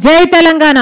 జై తెలంగాణ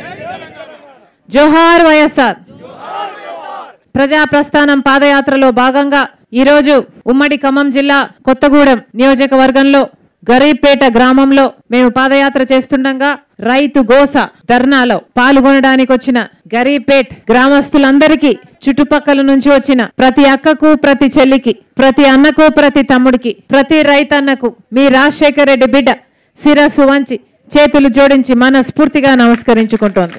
జోహార్ వైఎస్ఆర్ ప్రజా ప్రస్థానం పాదయాత్రలో భాగంగా ఈరోజు ఉమ్మడి ఖమ్మం జిల్లా కొత్తగూడెం నియోజకవర్గంలో గరీబ్పేట గ్రామంలో మేము పాదయాత్ర చేస్తుండగా రైతు గోస ధర్నాలో పాల్గొనడానికి వచ్చిన గరీబ్పేట్ గ్రామస్తులందరికీ చుట్టుపక్కల నుంచి వచ్చిన ప్రతి అక్కకు ప్రతి చెల్లికి ప్రతి అన్నకు ప్రతి తమ్ముడికి ప్రతి రైతన్నకు మీ రాజశేఖర రెడ్డి బిడ్డ శిరస్సు వంచి చేతులు జోడించి మనస్ఫూర్తిగా నమస్కరించుకుంటోంది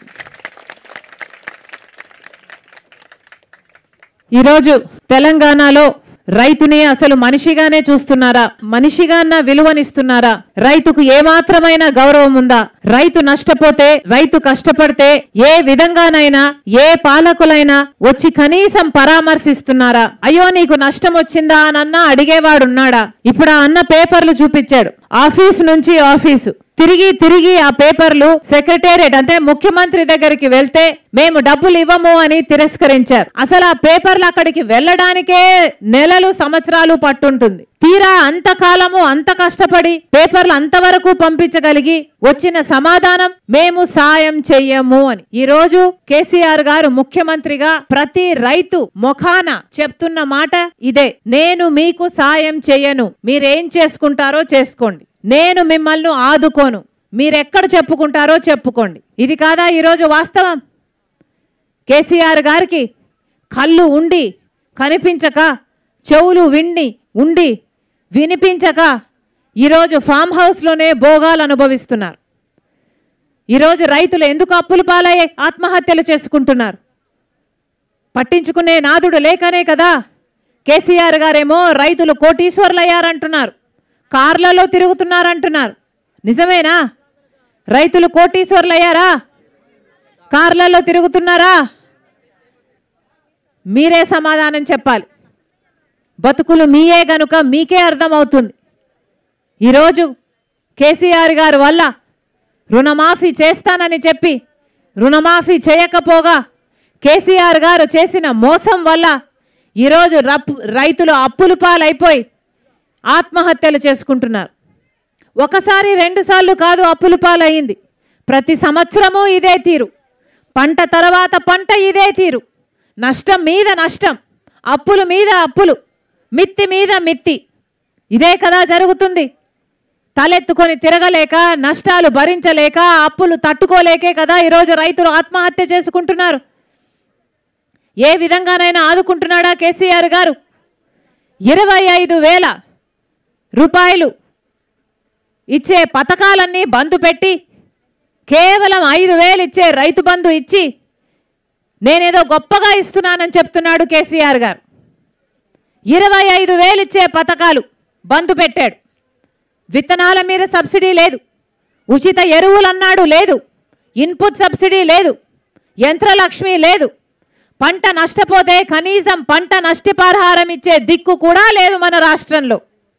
ఈరోజు తెలంగాణలో రైతుని అసలు మనిషిగానే చూస్తున్నారా మనిషిగా అన్న విలువనిస్తున్నారా రైతుకు ఏమాత్రమైన గౌరవం ఉందా రైతు నష్టపోతే రైతు కష్టపడితే ఏ విధంగానైనా ఏ పాలకులైనా వచ్చి కనీసం పరామర్శిస్తున్నారా అయ్యో నీకు నష్టం వచ్చిందా అనన్నా అడిగేవాడున్నాడా ఇప్పుడు ఆ అన్న పేపర్లు చూపించాడు ఆఫీస్ నుంచి ఆఫీసు తిరిగి తిరిగి ఆ పేపర్లు సెక్రటేరియట్ అంటే ముఖ్యమంత్రి దగ్గరికి వెళ్తే మేము డబ్బులు ఇవ్వము అని తిరస్కరించారు అసలు ఆ పేపర్లు అక్కడికి వెళ్ళడానికే నెలలు సంవత్సరాలు పట్టుంటుంది తీరా అంతకాలము అంత కష్టపడి పేపర్లు అంతవరకు పంపించగలిగి వచ్చిన సమాధానం మేము సాయం చెయ్యము అని ఈ రోజు కేసీఆర్ గారు ముఖ్యమంత్రిగా ప్రతి రైతు ముఖాన చెప్తున్న మాట ఇదే నేను మీకు సాయం చెయ్యను మీరేం చేసుకుంటారో చేసుకోండి నేను మిమ్మల్ని ఆదుకోను మీరెక్కడ చెప్పుకుంటారో చెప్పుకోండి ఇది కాదా ఈరోజు వాస్తవం కేసీఆర్ గారికి కళ్ళు ఉండి కనిపించక చెవులు విండి ఉండి వినిపించక ఈరోజు ఫామ్ హౌస్లోనే భోగాలు అనుభవిస్తున్నారు ఈరోజు రైతులు ఎందుకు అప్పులు పాలయ్యే ఆత్మహత్యలు చేసుకుంటున్నారు పట్టించుకునే నాదుడు లేకనే కదా కేసీఆర్ గారేమో రైతులు కోటీశ్వర్లు అయ్యారంటున్నారు కార్లలో తిరుగుతున్నారంటున్నారు నిజమేనా రైతులు కోటీశ్వర్లు అయ్యారా కార్లలో తిరుగుతున్నారా మీరే సమాధానం చెప్పాలి బతుకులు మీయే గనుక మీకే అర్థమవుతుంది ఈరోజు కేసీఆర్ గారి వల్ల రుణమాఫీ చేస్తానని చెప్పి రుణమాఫీ చేయకపోగా కేసీఆర్ గారు చేసిన మోసం వల్ల ఈరోజు రప్పు రైతులు అప్పులు పాలైపోయి ఆత్మహత్యలు చేసుకుంటున్నారు ఒకసారి రెండు సార్లు కాదు అప్పులు పాలయ్యింది ప్రతి సంవత్సరము ఇదే తీరు పంట తర్వాత పంట ఇదే తీరు నష్టం మీద నష్టం అప్పుల మీద అప్పులు మిత్తి మీద మిత్తి ఇదే కదా జరుగుతుంది తలెత్తుకొని తిరగలేక నష్టాలు భరించలేక అప్పులు తట్టుకోలేకే కదా ఈరోజు రైతులు ఆత్మహత్య చేసుకుంటున్నారు ఏ విధంగానైనా ఆదుకుంటున్నాడా కేసీఆర్ గారు ఇరవై ఐదు వేల రూపాయలు ఇచ్చే పథకాలన్నీ బంద్ పెట్టి కేవలం ఐదు వేలు ఇచ్చే రైతు బంధు ఇచ్చి నేనేదో గొప్పగా ఇస్తున్నానని చెప్తున్నాడు కేసీఆర్ గారు ఇరవై ఐదు వేలు ఇచ్చే పథకాలు బంద్ పెట్టాడు విత్తనాల మీద సబ్సిడీ లేదు ఉచిత ఎరువులు అన్నాడు లేదు ఇన్పుట్ సబ్సిడీ లేదు యంత్రలక్ష్మి లేదు పంట నష్టపోతే కనీసం పంట నష్టపరిహారం ఇచ్చే దిక్కు కూడా లేదు మన రాష్ట్రంలో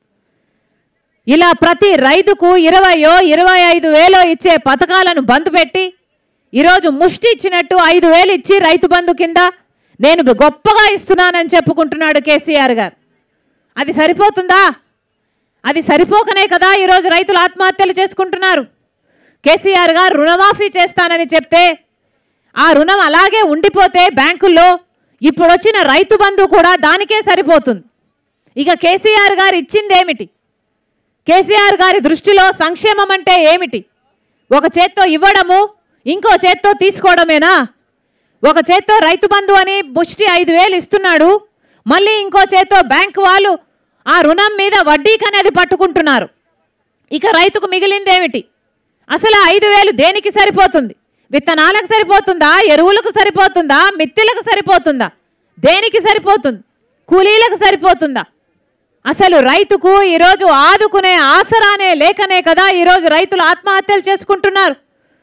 ఇలా ప్రతి రైతుకు ఇరవయో ఇరవై ఐదు వేలో ఇచ్చే పథకాలను బంద్ పెట్టి ఈరోజు ముష్టి ఇచ్చినట్టు ఐదు వేలు ఇచ్చి రైతు బంధు కింద నేను గొప్పగా ఇస్తున్నానని చెప్పుకుంటున్నాడు కేసీఆర్ గారు అది సరిపోతుందా అది సరిపోకనే కదా ఈరోజు రైతులు ఆత్మహత్యలు చేసుకుంటున్నారు కేసీఆర్ గారు రుణమాఫీ చేస్తానని చెప్తే ఆ రుణం అలాగే ఉండిపోతే బ్యాంకుల్లో ఇప్పుడు వచ్చిన రైతు బంధు కూడా దానికే సరిపోతుంది ఇక కేసీఆర్ గారు ఇచ్చిందేమిటి కేసీఆర్ గారి దృష్టిలో సంక్షేమం అంటే ఏమిటి ఒక చేత్తో ఇవ్వడము ఇంకో చేత్తో తీసుకోవడమేనా ఒక చేత్తో రైతు బంధు అని ముష్టి ఐదు వేలు ఇస్తున్నాడు మళ్ళీ ఇంకో చేత్తో బ్యాంకు వాళ్ళు ఆ రుణం మీద వడ్డీకి అనేది పట్టుకుంటున్నారు ఇక రైతుకు మిగిలిందేమిటి అసలు ఆ ఐదు వేలు దేనికి సరిపోతుంది విత్తనాలకు సరిపోతుందా ఎరువులకు సరిపోతుందా మిత్తిలకు సరిపోతుందా దేనికి సరిపోతుంది కూలీలకు సరిపోతుందా అసలు రైతుకు ఈరోజు ఆదుకునే ఆసరానే లేకనే కదా ఈరోజు రైతులు ఆత్మహత్యలు చేసుకుంటున్నారు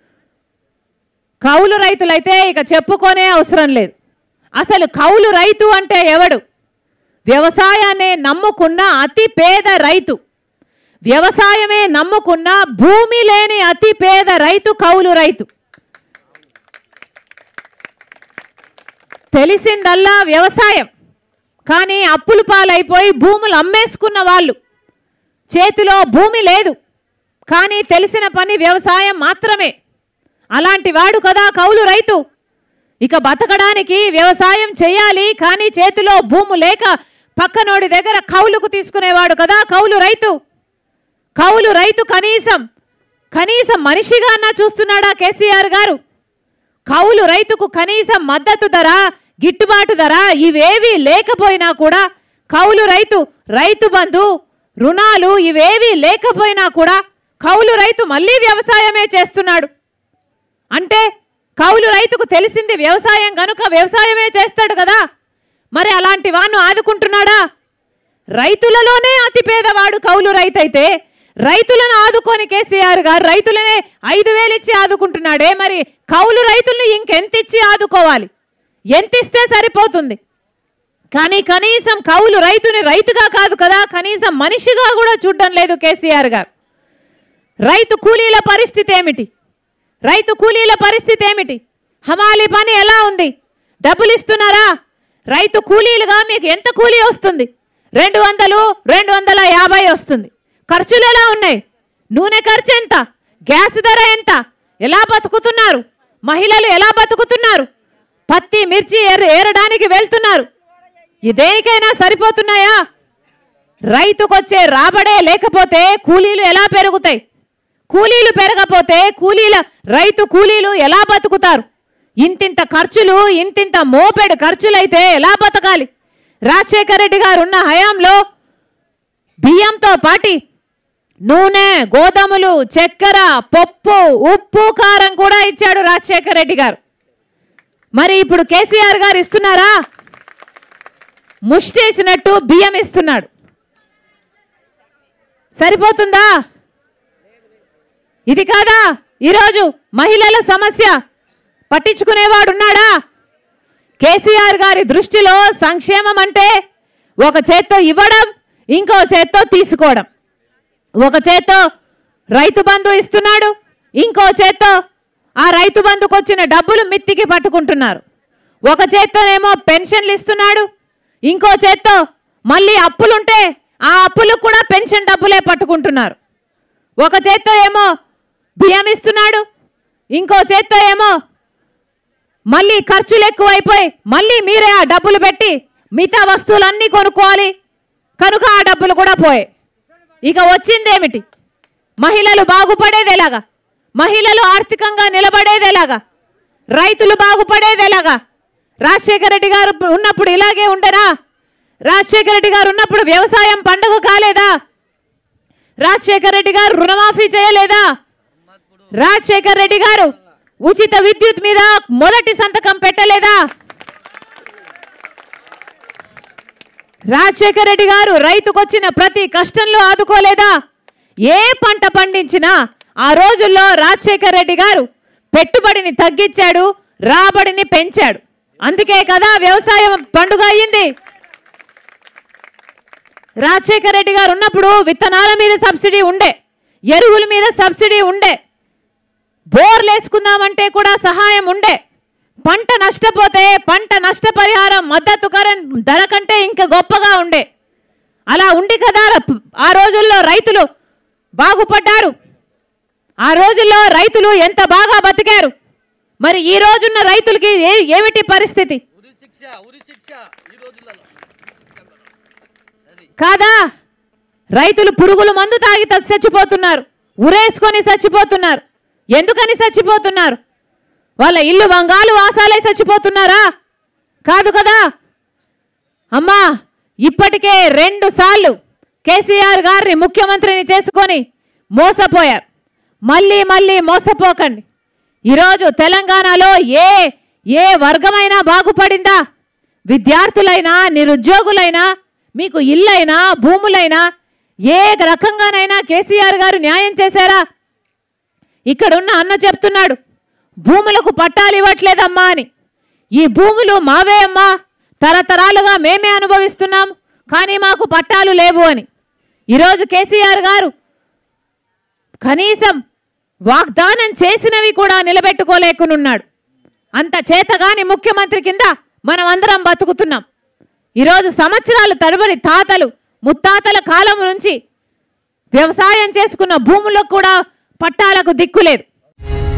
కౌలు రైతులైతే ఇక చెప్పుకోనే అవసరం లేదు అసలు కౌలు రైతు అంటే ఎవడు వ్యవసాయాన్ని నమ్ముకున్న అతి పేద రైతు వ్యవసాయమే నమ్ముకున్న భూమి లేని అతి పేద రైతు కౌలు రైతు తెలిసిందల్లా వ్యవసాయం కానీ అప్పులు పాలైపోయి భూములు అమ్మేసుకున్న వాళ్ళు చేతిలో భూమి లేదు కానీ తెలిసిన పని వ్యవసాయం మాత్రమే అలాంటి వాడు కదా కౌలు రైతు ఇక బతకడానికి వ్యవసాయం చేయాలి కానీ చేతిలో భూము లేక పక్కనోడి దగ్గర కౌలుకు తీసుకునేవాడు కదా కౌలు రైతు కౌలు రైతు కనీసం కనీసం మనిషిగా అన్నా చూస్తున్నాడా కేసీఆర్ గారు కౌలు రైతుకు కనీసం మద్దతు ధర గిట్టుబాటు ధర ఇవేవి లేకపోయినా కూడా కౌలు రైతు రైతు బంధు రుణాలు ఇవేవి లేకపోయినా కూడా కౌలు రైతు మళ్ళీ వ్యవసాయమే చేస్తున్నాడు అంటే కౌలు రైతుకు తెలిసింది వ్యవసాయం కనుక వ్యవసాయమే చేస్తాడు కదా మరి అలాంటి వాణ్ణు ఆదుకుంటున్నాడా రైతులలోనే అతి పేదవాడు కౌలు రైతు అయితే రైతులను ఆదుకొని కేసీఆర్ గారు రైతులనే ఐదు వేలు ఇచ్చి ఆదుకుంటున్నాడే మరి కౌలు రైతులను ఇంకెంత ఇచ్చి ఆదుకోవాలి ఎంత ఇస్తే సరిపోతుంది కానీ కనీసం కౌలు రైతుని రైతుగా కాదు కదా కనీసం మనిషిగా కూడా చూడడం లేదు కేసీఆర్ గారు రైతు కూలీల పరిస్థితి ఏమిటి రైతు కూలీల పరిస్థితి ఏమిటి హమాలి పని ఎలా ఉంది డబ్బులు ఇస్తున్నారా రైతు కూలీలుగా మీకు ఎంత కూలీ వస్తుంది రెండు వందలు రెండు వందల యాభై వస్తుంది ఖర్చులు ఎలా ఉన్నాయి నూనె ఖర్చు ఎంత గ్యాస్ ధర ఎంత ఎలా బతుకుతున్నారు మహిళలు ఎలా బతుకుతున్నారు పత్తి మిర్చి ఏర ఏరడానికి వెళ్తున్నారు ఈ దేనికైనా సరిపోతున్నాయా రైతుకొచ్చే రాబడే లేకపోతే కూలీలు ఎలా పెరుగుతాయి కూలీలు పెరగపోతే కూలీల రైతు కూలీలు ఎలా బతుకుతారు ఇంతింత ఖర్చులు ఇంతింత మోపెడు ఖర్చులైతే ఎలా బతకాలి రాజశేఖర రెడ్డి గారు ఉన్న హయాంలో బియ్యంతో పాటి నూనె గోధుమలు చక్కెర పప్పు ఉప్పు కారం కూడా ఇచ్చాడు రాజశేఖర రెడ్డి గారు మరి ఇప్పుడు కేసీఆర్ గారు ఇస్తున్నారా ముష్టేసినట్టు బియ్యం ఇస్తున్నాడు సరిపోతుందా ఇది కాదా ఈరోజు మహిళల సమస్య పట్టించుకునేవాడున్నాడా కేసీఆర్ గారి దృష్టిలో సంక్షేమం అంటే ఒక చేత్తో ఇవ్వడం ఇంకో చేత్తో తీసుకోవడం ఒక చేత్తో రైతు బంధు ఇస్తున్నాడు ఇంకో చేత్తో ఆ రైతు బంధుకు వచ్చిన డబ్బులు మిత్తికి పట్టుకుంటున్నారు ఒక చేత్తోనేమో పెన్షన్లు ఇస్తున్నాడు ఇంకో చేత్తో మళ్ళీ అప్పులుంటే ఆ అప్పులకు కూడా పెన్షన్ డబ్బులే పట్టుకుంటున్నారు ఒక చేత్తో ఏమో బియ్యం ఇస్తున్నాడు ఇంకో చేత్తో ఏమో మళ్ళీ ఖర్చులు ఎక్కువైపోయి మళ్ళీ మీరే ఆ డబ్బులు పెట్టి మిగతా వస్తువులన్నీ కొనుక్కోవాలి కనుక ఆ డబ్బులు కూడా పోయాయి ఇక వచ్చిందేమిటి మహిళలు బాగుపడేది ఎలాగా మహిళలు ఆర్థికంగా నిలబడేది ఎలాగా రైతులు బాగుపడేది ఎలాగా రాజశేఖర రెడ్డి గారు ఉన్నప్పుడు ఇలాగే ఉండనా రాజశేఖర రెడ్డి గారు ఉన్నప్పుడు వ్యవసాయం పండుగ కాలేదా రాజశేఖర రెడ్డి గారు రుణమాఫీ చేయలేదా రాజశేఖర్ రెడ్డి గారు ఉచిత విద్యుత్ మీద మొదటి సంతకం పెట్టలేదా రాజశేఖర్ రెడ్డి గారు రైతుకొచ్చిన ప్రతి కష్టంలో ఆదుకోలేదా ఏ పంట పండించినా ఆ రోజుల్లో రాజశేఖర్ రెడ్డి గారు పెట్టుబడిని తగ్గించాడు రాబడిని పెంచాడు అందుకే కదా వ్యవసాయం పండుగ అయ్యింది రాజశేఖర్ రెడ్డి గారు ఉన్నప్పుడు విత్తనాల మీద సబ్సిడీ ఉండే ఎరువుల మీద సబ్సిడీ ఉండే బోర్లు వేసుకుందామంటే కూడా సహాయం ఉండే పంట నష్టపోతే పంట నష్టపరిహారం మద్దతు కరెంట్ ధర కంటే ఇంకా గొప్పగా ఉండే అలా ఉండి కదా ర- ఆ రోజుల్లో రైతులు బాగుపడ్డారు ఆ రోజుల్లో రైతులు ఎంత బాగా బతికారు మరి ఈ రోజున్న రైతులకి ఏ ఏమిటి పరిస్థితి ఉరి శిక్ష ఉరి శిక్ష ఈ రోజులలో కాదా రైతులు పురుగుల మందు తాగి త- చచ్చిపోతున్నారు ఉరేసుకొని చచ్చిపోతున్నారు ఎందుకని చచ్చిపోతున్నారు వాళ్ళ ఇల్లు వంగాలు వాసాలై చచ్చిపోతున్నారా కాదు కదా అమ్మా ఇప్పటికే రెండు సార్లు కేసీఆర్ గారిని ముఖ్యమంత్రిని చేసుకొని మోసపోయారు మళ్ళీ మళ్ళీ మోసపోకండి ఈరోజు తెలంగాణలో ఏ ఏ వర్గమైనా బాగుపడిందా విద్యార్థులైనా నిరుద్యోగులైనా మీకు ఇల్లైనా భూములైనా ఏ రకంగానైనా కేసీఆర్ గారు న్యాయం చేశారా ఇక్కడున్న అన్న చెప్తున్నాడు భూములకు పట్టాలు ఇవ్వట్లేదమ్మా అని ఈ భూములు మావే అమ్మా తరతరాలుగా మేమే అనుభవిస్తున్నాం కానీ మాకు పట్టాలు లేవు అని ఈరోజు కేసీఆర్ గారు కనీసం వాగ్దానం చేసినవి కూడా నిలబెట్టుకోలేకునున్నాడు అంత చేతగాని ముఖ్యమంత్రి కింద మనం అందరం బతుకుతున్నాం ఈరోజు సంవత్సరాలు తరబడి తాతలు ముత్తాతల కాలం నుంచి వ్యవసాయం చేసుకున్న భూములకు కూడా పట్టాలకు దిక్కులేదు